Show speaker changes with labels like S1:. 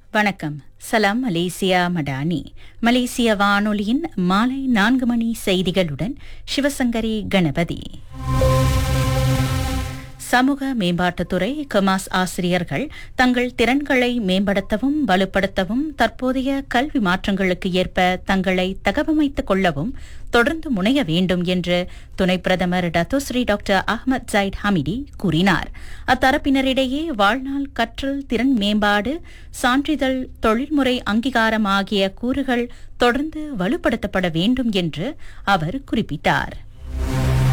S1: வணக்கம் சலாம் மலேசியா மடானி மலேசிய வானொலியின் மாலை நான்கு மணி செய்திகளுடன் சிவசங்கரி கணபதி சமூக மேம்பாட்டுத்துறை கமாஸ் ஆசிரியர்கள் தங்கள் திறன்களை மேம்படுத்தவும் வலுப்படுத்தவும் தற்போதைய கல்வி மாற்றங்களுக்கு ஏற்ப தங்களை தகவமைத்துக் கொள்ளவும் தொடர்ந்து முனைய வேண்டும் என்று துணை பிரதமர் Datuk Seri doctor Ahmad Zahid Hamidi கூறினார் அத்தரப்பினரிடையே வாழ்நாள் கற்றல் திறன் மேம்பாடு சான்றிதழ் தொழில்முறை அங்கீகாரம் ஆகிய கூறுகள் தொடர்ந்து வலுப்படுத்தப்பட வேண்டும் என்று அவர் குறிப்பிட்டார்